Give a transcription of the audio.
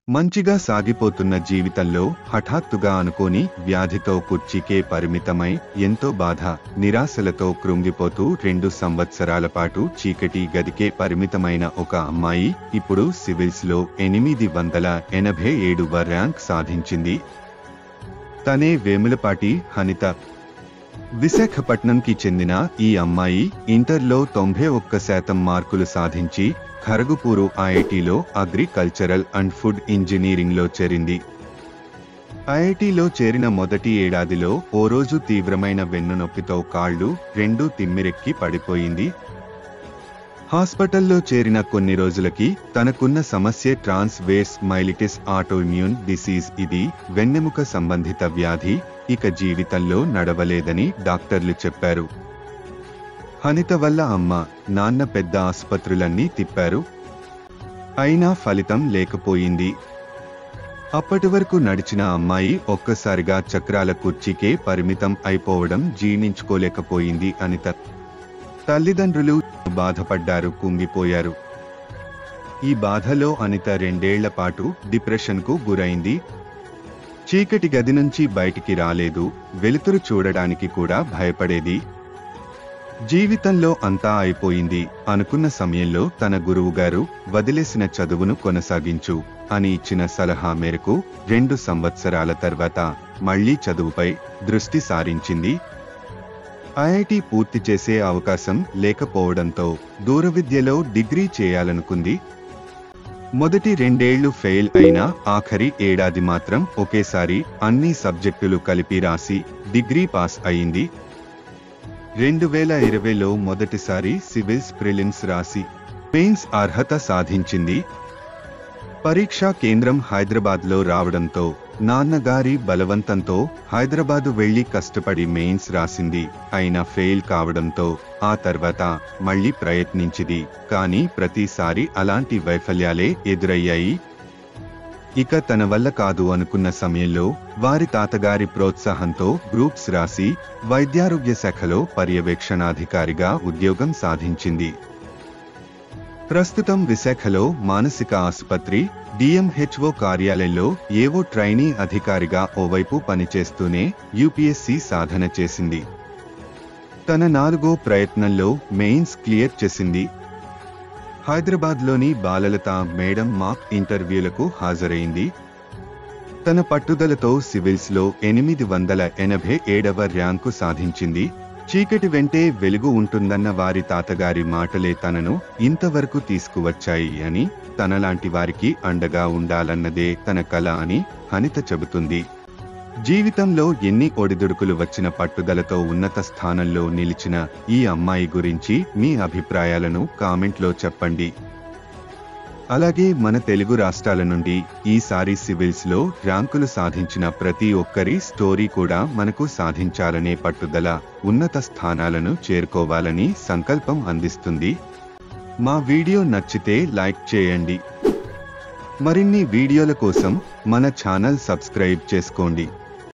మంచిగా సాగిపోతున్న జీవితంలో హఠాత్తుగా అనుకోని వ్యాధితో కుర్చీకే పరిమితమై ఎంతో బాధ నిరాశలతో కృంగిపోతూ రెండు సంవత్సరాల పాటు చీకటి గదికే పరిమితమైన ఒక అమ్మాయి ఇప్పుడు సివిల్స్ లో ఎనిమిది వందల ఎనభై ఏడువ ర్యాంక్ సాధించింది తనే వేములపాటి హనిత విశాఖపట్నంకి చెందిన ఈ అమ్మాయి ఇంటర్లో తొంభై ఒక్క శాతం మార్కులు సాధించి ఖరగుపూరు ఐఐటిలో అగ్రికల్చరల్ అండ్ ఫుడ్ ఇంజనీరింగ్లో చేరింది ఐఐటిలో చేరిన మొదటి ఏడాదిలో ఓ రోజు తీవ్రమైన వెన్నునొప్పితో కాళ్ళు రెండూ తిమ్మిరెక్కి పడిపోయింది హాస్పిటల్లో చేరిన కొన్ని రోజులకి తనకున్న సమస్య transverse myelitis autoimmune disease ఇది వెన్నెముక సంబంధిత వ్యాధి ఇక జీవితంలో నడవలేదని డాక్టర్లు చెప్పారు హనిత వల్ల అమ్మ నాన్న పెద్ద ఆసుపత్రులన్నీ తిప్పారు అయినా ఫలితం లేకపోయింది అప్పటి వరకు నడిచిన అమ్మాయి ఒక్కసారిగా చక్రాల కుర్చీకే పరిమితం అయిపోవడం జీర్ణించుకోలేకపోయింది అనిత తల్లిదండ్రులు బాధపడ్డారు కుంగిపోయారు ఈ బాధలో అనిత రెండేళ్ల పాటు డిప్రెషన్కు గురైంది చీకటి గది నుంచి బయటికి రాలేదు వెలుతురు చూడడానికి కూడా భయపడేది జీవితంలో అంతా అయిపోయింది అనుకున్న సమయంలో తన గురువుగారు వదిలేసిన చదువును కొనసాగించు అని ఇచ్చిన సలహా మేరకు రెండు సంవత్సరాల తర్వాత మళ్లీ చదువుపై దృష్టి సారించింది ఐఐటి పూర్తి చేసే అవకాశం లేకపోవడంతో దూరవిద్యలో డిగ్రీ చేయాలనుకుంది మొదటి రెండేళ్లు ఫెయిల్ అయినా ఆఖరి ఏడాది మాత్రం ఒకేసారి అన్ని సబ్జెక్టులు కలిపి రాసి డిగ్రీ పాస్ అయింది రెండు వేల ఇరవైలో మొదటిసారి సివిల్స్ ప్రిలిమ్స్ రాసి మెయిన్స్ అర్హత సాధించింది పరీక్షా కేంద్రం హైదరాబాద్లో రావడంతో నాన్నగారి బలవంతంతో హైదరాబాదు వెళ్లి కష్టపడి మెయిన్స్ రాసింది అయినా ఫెయిల్ కావడంతో ఆ తర్వాత మళ్లీ ప్రయత్నించింది కానీ ప్రతిసారి అలాంటి వైఫల్యాలే ఎదురయ్యాయి ఇక తన వల్ల కాదు అనుకున్న సమయంలో వారి తాతగారి ప్రోత్సాహంతో గ్రూప్స్ రాసి వైద్యారోగ్య శాఖలో పర్యవేక్షణాధికారిగా ఉద్యోగం సాధించింది ప్రస్తుతం విశాఖలో మానసిక ఆసుపత్రి డిఎంహెచ్ఓ కార్యాలయంలో ఏవో ట్రైనీ అధికారిగా ఓవైపు పనిచేస్తూనే యూపీఎస్సీ సాధన చేసింది తన నాలుగో ప్రయత్నంలో మెయిన్స్ క్లియర్ చేసింది హైదరాబాద్లోని బాలలత మేడం మాక్ ఇంటర్వ్యూలకు హాజరైంది తన పట్టుదలతో సివిల్స్లో ఎనిమిది వందల ఎనభై ఏడవ ర్యాంకు సాధించింది చీకటి వెంటే వెలుగు ఉంటుందన్న వారి తాతగారి మాటలే తనను ఇంతవరకు తీసుకువచ్చాయి అని తనలాంటి వారికి అండగా ఉండాలన్నదే తన కల అని హనిత చెబుతుంది జీవితంలో ఎన్ని ఒడిదుడుకులు వచ్చిన పట్టుదలతో ఉన్నత స్థానంలో నిలిచిన ఈ అమ్మాయి గురించి మీ అభిప్రాయాలను కామెంట్లో చెప్పండి అలాగే మన తెలుగు రాష్ట్రాల నుండి ఈసారి సివిల్స్ లో ర్యాంకులు సాధించిన ప్రతి ఒక్కరి స్టోరీ కూడా మనకు సాధించాలనే పట్టుదల ఉన్నత స్థానాలను చేరుకోవాలని సంకల్పం అందిస్తుంది మా వీడియో నచ్చితే లైక్ చేయండి మరిన్ని వీడియోల కోసం మన ఛానల్ సబ్స్క్రైబ్ చేసుకోండి